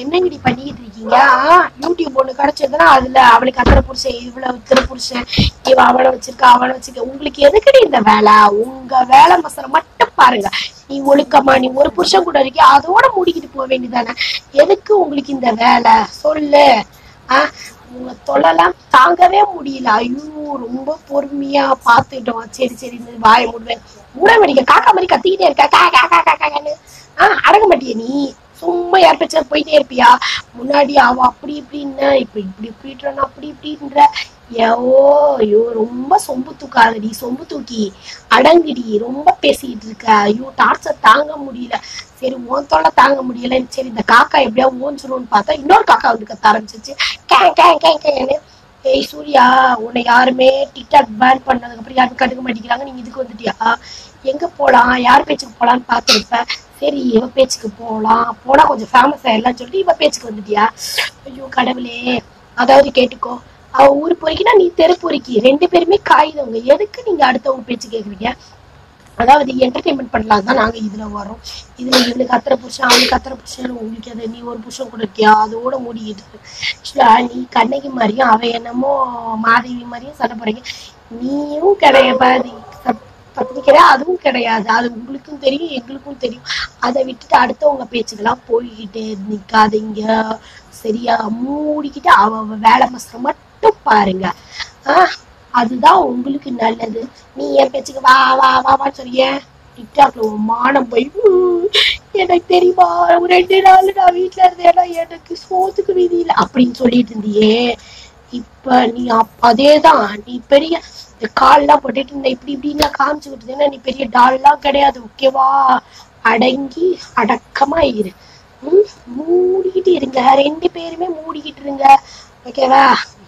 என்னங்கடி பண்ணிக்கிட்டு இருக்கீங்க ஆ, யூடியூப் ஒண்ணு கிடைச்சதுன்னா அதுல அவளுக்கு அத்தனை புருஷன் இவ்வளவு இத்தனை புருஷன் இவ அவனை வச்சிருக்கா அவனை வச்சிருக்க உங்களுக்கு எதுக்குடி இந்த வேலை உங்க வேலை மசரம் மட்டும் பாருங்க நீ ஒழுக்கமா நீ ஒரு புருஷன் கூட இருக்கியா அதோட மூடிக்கிட்டு போக வேண்டியதானே எதுக்கு உங்களுக்கு இந்த வேலை சொல்லு ஆ உங்க தொல்லலாம் தாங்கவே முடியல ஐயோ ரொம்ப பொறுமையா பாத்துக்கிட்டோம் சரி சரி இந்த வாயை மூடுவேன் மூட வேடிக்கை காக்கா மாதிரி கத்திக்கிட்டே இருக்கா கா கா கா கா கான்னு ஆ அடங்க மாட்டிய நீ சும்மா யார் பேச்சா போயிட்டே இருப்பியா முன்னாடி அவ அப்படி இப்படின்னு இப்ப இப்படி இப்படின்றா அப்படி இப்படின்ற ஐயோ ஐயோ ரொம்ப சொம்பு தூக்காதடி சொம்பு தூக்கி அடங்குடி ரொம்ப பேசிக்கிட்டு இருக்க ஐயோ டார்ச்சர் தாங்க முடியல சரி உன் தொல்லை தாங்க முடியல சரி இந்த காக்கா எப்படியா ஓஞ்சிரும்னு பார்த்தா இன்னொரு காக்கா வந்து கத்த ஆரம்பிச்சிச்சு கே கே கே கேன்னு ஏய் சூர்யா உன்னை யாருமே டிக்டாக் பேன் பண்ணதுக்கு அப்புறம் யாரும் கண்டுக்க மாட்டேங்கிறாங்க நீங்க இதுக்கு வந்துட்டியா எங்க போலாம் யார் பேச்சுக்கு போலான்னு பார்த்துருப்ப சரி இவ பேச்சுக்கு போலாம் போனா கொஞ்சம் ஃபேமஸ் ஆயிடலாம் சொல்லிட்டு இவ பேச்சுக்கு வந்துட்டியா ஐயோ கடவுளே அதாவது கேட்டுக்கோ அவ ஊர் பொறிக்கினா நீ தெரு பொறுக்கி ரெண்டு பேருமே காயுதவங்க எதுக்கு நீங்க அடுத்தவங்க பேச்சு கேக்குறீங்க அதாவது என்டர்டைன்மெண்ட் பண்ணலாம் தான் நாங்க இதுல வரோம் இதுல இவனுக்கு அத்தனை புருஷன் அவனுக்கு அத்தனை புருஷன் உங்களுக்கு அது நீ ஒரு புருஷன் கூட இருக்கியா அதோட மூடிக்கிட்டு ஆக்சுவலா நீ கண்ணகி மாதிரியும் அவ என்னமோ மாதவி மாதிரியும் சண்டை போறீங்க நீயும் கிடையாது பத்திரிக்கிற அதுவும் கிடையாது அது உங்களுக்கும் தெரியும் எங்களுக்கும் தெரியும் அதை விட்டுட்டு அடுத்தவங்க பேச்சுக்கெல்லாம் போய்கிட்டு நிக்காதீங்க சரியா மூடிக்கிட்டு அவ அவ வேலை மசரம் மட்டும் பாருங்க ஆஹ் அதுதான் உங்களுக்கு நல்லது நீ என் பேச்சுக்கு வா வா வா வா சொல்லிய டிக்டாக்ல உன் மானம் போய் "உம், எனக்கு தெரியுமா ஒரு ரெண்டு நாள் நான் வீட்டுல இருந்தேன்னா எனக்கு சோத்துக்கு விதி இல்லை அப்படின்னு சொல்லிட்டு இருந்தியே இப்ப நீ அப் அதேதான் நீ பெரிய இந்த கால்லாம் போட்டுட்டு இந்த இப்படி இப்படின்னு காமிச்சுக்கிட்டு இருந்தேன்னா நீ பெரிய டால்லாம் கிடையாது ஓகேவா அடங்கி அடக்கமா இரு ம் மூடிக்கிட்டு இருங்க ரெண்டு பேருமே மூடிக்கிட்டு இருங்க ஓகேவா